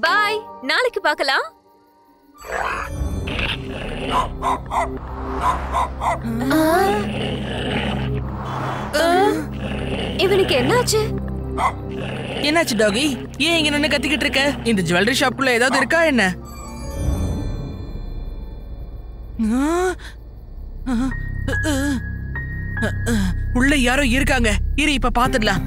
பாய் நாளைக்கு பார்க்கலாம் இவனுக்கு என்னாச்சு என்னாச்சு டாகி ஏன் இங்க நின்னு கத்திக்கிட்டு இருக்க இந்த ஜுவல்லரி ஷாப்புக்குள்ள ஏதாவது இருக்கா என்ன ஆ, ஆ, ஆ, ஆ, ஆ, உள்ள யாரோ இருக்காங்க இரு இப்ப பாத்துடலாம்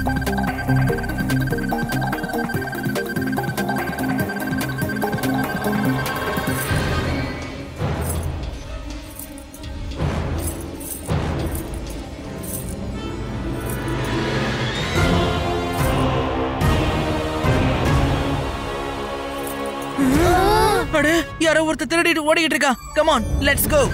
அட யாரோ ஒருத்தர் திருடிட்டு ஓடிக்கிட்டு இருக்கான் கமான் லெட்ஸ் கோ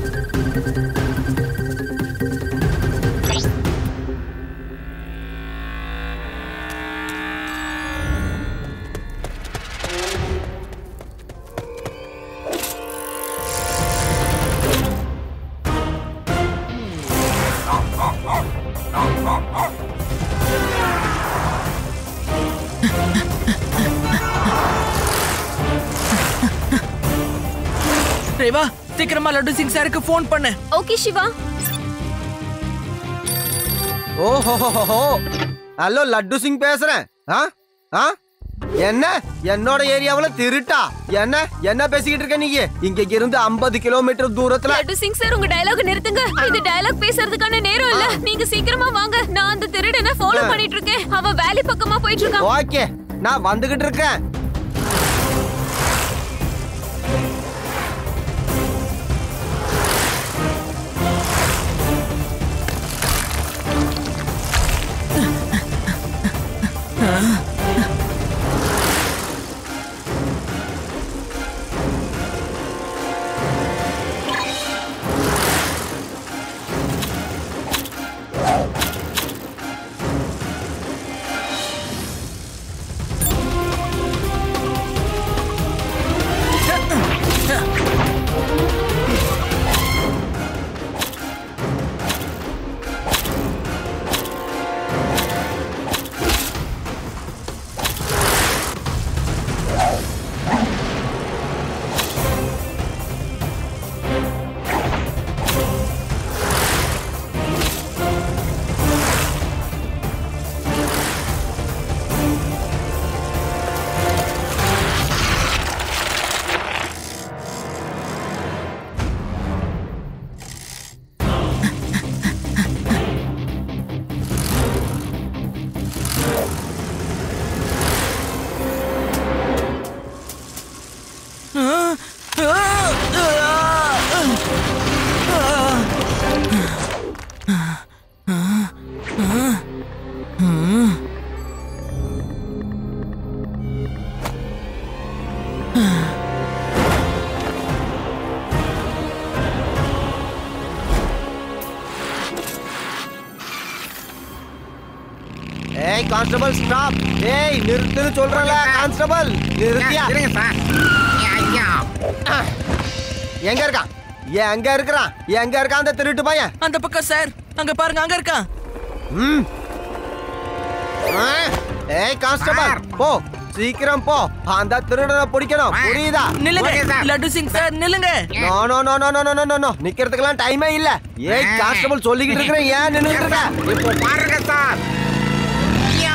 ரேவா சீக்கிரமா லட்டு சிங் சாருக்கு ஃபோன் பண்ணு ஓகே சிவா ஓஹோஹோஹோ ஹலோ லட்டு சிங் பேசுறேன் ஆ ஆ என்ன என்னோட ஏரியாவுல திருட்டா என்ன என்ன பேசிக்கிட்டு இருக்க நீங்க இங்க இருந்து 50 கிலோமீட்டர் தூரத்துல லட்டு சிங் சார் உங்க டயலாக் நிறுத்துங்க இது டயலாக் பேசுறதுக்கான நேரம் இல்ல நீங்க சீக்கிரமா வாங்க நான் அந்த திருடனை ஃபாலோ பண்ணிட்டு இருக்கேன் அவன் வேலி பக்கமா போயிட்டு இருக்கான் ஓகே நான் வந்துகிட்டு இருக்கேன் ஏய் கான்ஸ்டபிள் ஸ்டாப் ஏய் நிறுத்துன்னு சொல்றல கான்ஸ்டபிள் நிறுத்தியா இருங்க சார் ஐயா எங்க இருக்கான் எங்க இருக்கிறான் எங்க இருக்கான் அந்த திருட்டு பையன் அந்த பக்கம் சார் அங்க பாருங்க அங்க இருக்கான் ம். ஆ, ஏய் கான்ஸ்டபிள் போ சீக்கிரம் போ அந்த திருடனை பிடிக்கணும் புரியுதா நில்லுங்க okay sir. Laddu Singh sir நில்லுங்க no no no no no no no no நிக்கிறதுக்கெல்லாம் டைமே இல்ல ஏய் கான்ஸ்டபிள் சொல்லிக்கிட்டு இருக்கிறேன் ஏன் நின்னுட்டு இருக்க இப்போ பாருங்க சார் ஐயா!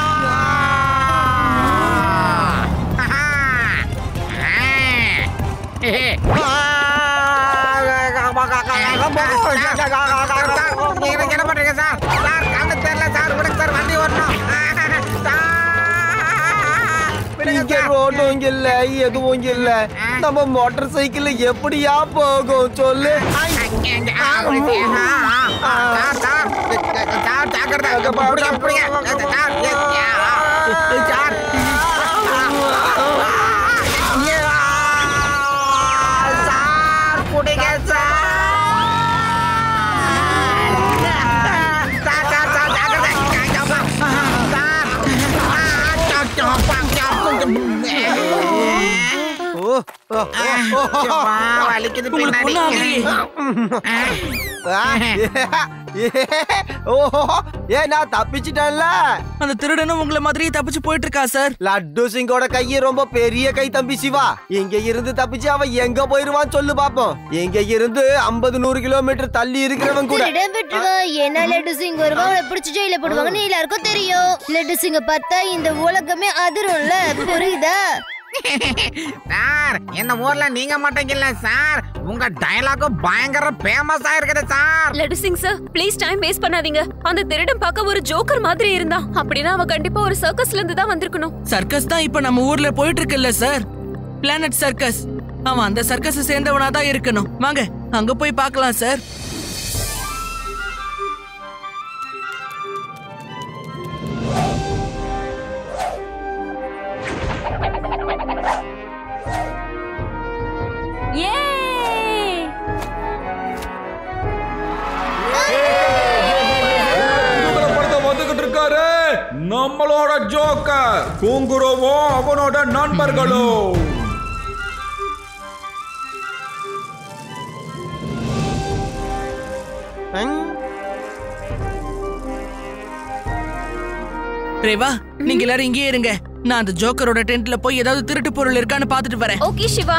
ஆஹா! ஆ! ஏஹே. சார், நீங்க என்ன பண்றீங்க சார் சார் கண்ணு தெரியல சார் விடுங்க சார் வண்டி ஓடணும் சார், விடுங்க இங்க சார். ரோடும் இல்ல எதுவும் இல்ல நம்ம மோட்டார் சைக்கிள் எப்படியா போகும் சொல்லு ஐ, ஆ, விடுங்க. ஆ, ஆ, ஆ, சார், சார், சார், ஜாக்கிரதை. பிடிங்க, பிடிங்க. சார், ஐயா. சார். ஐயா. சார், பிடிங்க, சார். சார், சார், சார், ஜாக்கிரதை. சார். ஆ, சார், சாப்பா, சாப்பு. ஓ, ஓ, ஓ, ஓ, ஓ. வலிக்குது உங்களுக்கு பின்னாடி ஒண்ணும் ஆகலையே. ஆ, ஓஹோ ஏ நான் தப்பிச்சிட்டேன்ல அந்த திருடனும் உங்களை மாதிரியே தப்பிச்சு போயிட்டு இருக்கா சார் லட்டு சிங்கோட கைய ரொம்ப பெரிய கை தம்பி சிவா இங்க இருந்து தப்பிச்சு அவன் எங்க போயிருவான் சொல்லு பாப்போம் இங்க இருந்து ஐம்பது நூறு கிலோமீட்டர் தள்ளி இருக்கிறவன் கூட திருடன் விட்டுருவான் ஏன்னா லட்டு சிங் வருவான் அவனை பிடிச்சி ஜெயில போடுவாங்கன்னு எல்லாருக்கும் தெரியும் லட்டு சிங்க பார்த்தா இந்த உலகமே அதிரும்ல புரியுதா சார் இந்த ஊர்ல நீங்க மட்டும் இல்ல சார் உங்க டயலாகும் பயங்கர ஃபேமஸ் ஆயிருக்குது sir Laddu Singh sir please time waste பண்ணாதீங்க அந்த திருடன் பார்க்க ஒரு ஜோக்கர் மாதிரி இருந்தான் அப்படின்னா அவன் கண்டிப்பா ஒரு சர்க்கஸ்ல இருந்து தான் வந்திருக்கணும் சர்க்கஸ் தான் இப்ப நம்ம ஊர்ல போயிட்டு இருக்குல்ல சார் பிளானட் சர்க்கஸ் அவன் அந்த சர்க்கஸ் சேர்ந்தவனா தான் இருக்கணும் வாங்க அங்க போய் பார்க்கலாம் சார் ஏ குதூகலப்படுத்த வந்துகிட்டு இருக்காரு நம்மளோட ஜோக்கர் கூங்குருவும் அவனோட நண்பர்களும் ம், ரேவா நீங்க எல்லாரும் இங்கேயே இருங்க நான் அந்த ஜோக்கரோட டென்ட்ல போய் ஏதாவது திருட்டு பொருள் இருக்கான்னு பார்த்துட்டு வரேன் ஓகே சிவா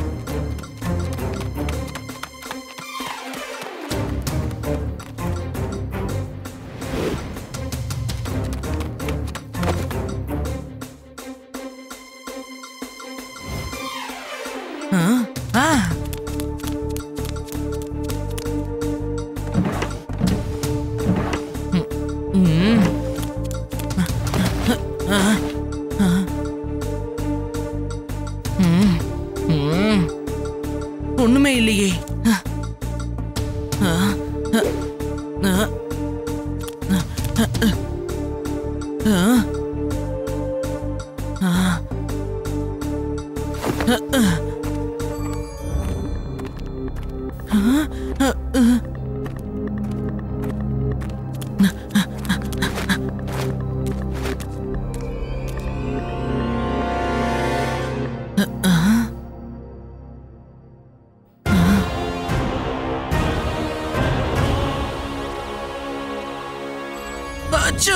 ஆ, ஆ. ம், ம். ஆ, ஆ. ம், ம். ஒண்ணுமே இல்லையே ஆ, ஆ, ஆ, ஆ, ஆ, ஆ. அச்சோ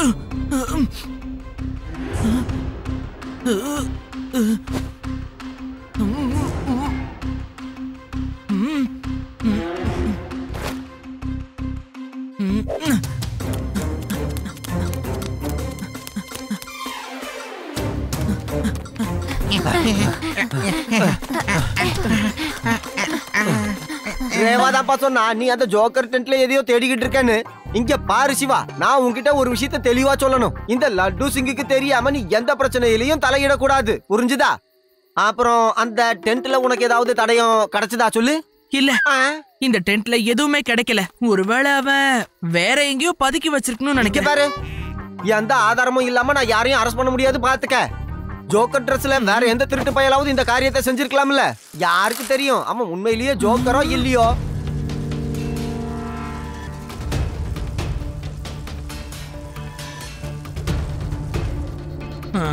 ரேவாதாப்பா சொன்னா நீ அந்த ஜோக்கர் டென்ட்ல எதையோ தேடிக்கிட்டு இருக்கேன்னு இங்க பாரு சிவா நான் உன்கிட்ட ஒரு விஷயத்த தெளிவா சொல்லணும் இந்த லட்டு சிங்குக்கு தெரியாம நீ எந்த பிரச்சனையிலையும் தலையிடக்கூடாது புரிஞ்சுதா அப்புறம் அந்த டென்ட்ல உனக்கு ஏதாவது தடயம் கிடைச்சதா சொல்லு இல்ல ஆ, இந்த டென்ட்ல எதுவுமே கிடைக்கல ஒருவேளை அவன் வேற எங்கேயோ பதுக்கி வச்சிருக்கணும்னு இங்க நினைக்கிறேன் பாரு எந்த ஆதாரமும் இல்லாம நான் யாரையும் அரெஸ்ட் பண்ண முடியாது பாத்துக்க ஜோக்கர் ட்ரெஸ்ல வேற எந்த திருட்டு பயலாவது இந்த காரியத்தை செஞ்சிருக்கலாம்ல யாருக்கு தெரியும் அவன் உண்மையிலேயே ஜோக்கரோ இல்லையோ ஆ,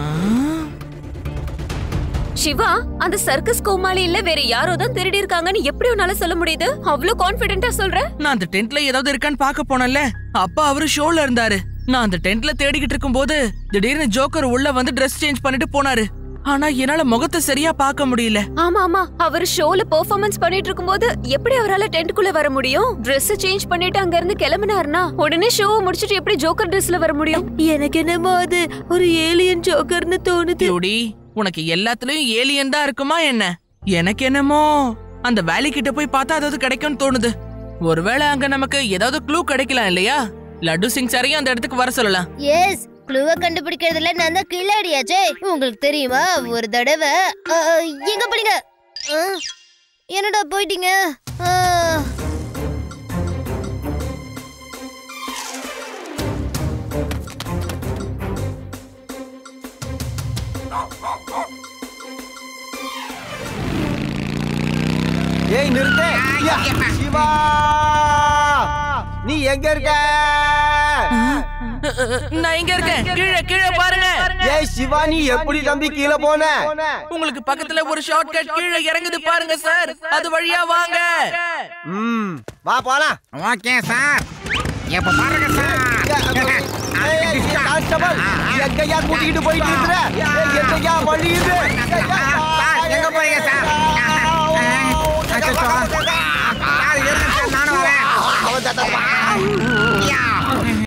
சிவா அந்த சர்க்கஸ் கோமாளி இல்ல வேற யாரோ தான் திருடி இருக்காங்கன்னு எப்படி உன்னால சொல்ல முடியுது அவ்வளவு கான்பிடென்ட்டா சொல்ற நான் அந்த டென்ட்ல ஏதாவது இருக்கான்னு பார்க்க போனேன்ல அப்ப அவரு ஷோல இருந்தாரு நான் அந்த டென்ட்ல தேடிக்கிட்டு இருக்கும்போது திடீர்னு ஜோக்கர் உள்ள வந்து Dress சேஞ்ச் பண்ணிட்டு போனாரு ஆனா என்னால முகத்தை சரியா பார்க்க முடியல ஆமா ஆமா அவர் ஷோல பெர்ஃபார்மன்ஸ் பண்ணிட்டு இருக்கும்போது எப்படி அவரால டென்ட்குள்ள வர முடியும் Dress சேஞ்ச் பண்ணிட்டு அங்க இருந்து கிளம்பினாருனா உடனே ஷோ முடிச்சிட்டு எப்படி ஜோக்கர் ட்ரெஸ்ல வர முடியும் எனக்கு என்னமோ அது ஒரு ஏலியன் ஜோக்கர்னு தோணுது டியூடி உனக்கு எல்லாத்துலயும் ஏலியன் தான் இருக்குமா என்ன எனக்கு என்னமோ அந்த வேலி கிட்ட போய் பார்த்தா அதாவது கிடைக்கும்னு தோணுது ஒருவேளை அங்க நமக்கு ஏதாவது க்ளூ கிடைக்கலாம் இல்லையா லட்டு சிங் சாரையும் அந்த இடத்துக்கு வர சொல்லலாம் எஸ் க்ளூவை கண்டுபிடிக்கிறதுல நான் தான் கில்லாடியாச்சே உங்களுக்கு தெரியுமா ஒரு தடவை அ, அ, எங்க போனீங்க அ, என்னடா போயிட்டீங்க ஆ. ஏய் நிறுத்து யா, சிவா நீ எங்க இருக்க நான் இங்க இருக்கேன் கீழே கீழே பாருங்க ஏய் சிவானி எப்படி தம்பி கீழே போன உங்களுக்கு பக்கத்துல ஒரு ஷார்ட் கட் கீழே இறங்குது பாருங்க சார் அது வழியா வாங்க ம் வா போலாம் ஓகே சார் இப்ப பாருங்க சார் ஏய், ஏய், ஏய், கான்ஸ்டபிள், எங்கய்யா கூட்டிக்கிட்டு போயிட்டு இருக்கிற? ஏய், எங்கய்யா வழி இது? சார், எங்க போறீங்க சார்? அச்சச்சோ. சார், இருங்க சார், நானும் வரேன். அவன் தத்தப்பா.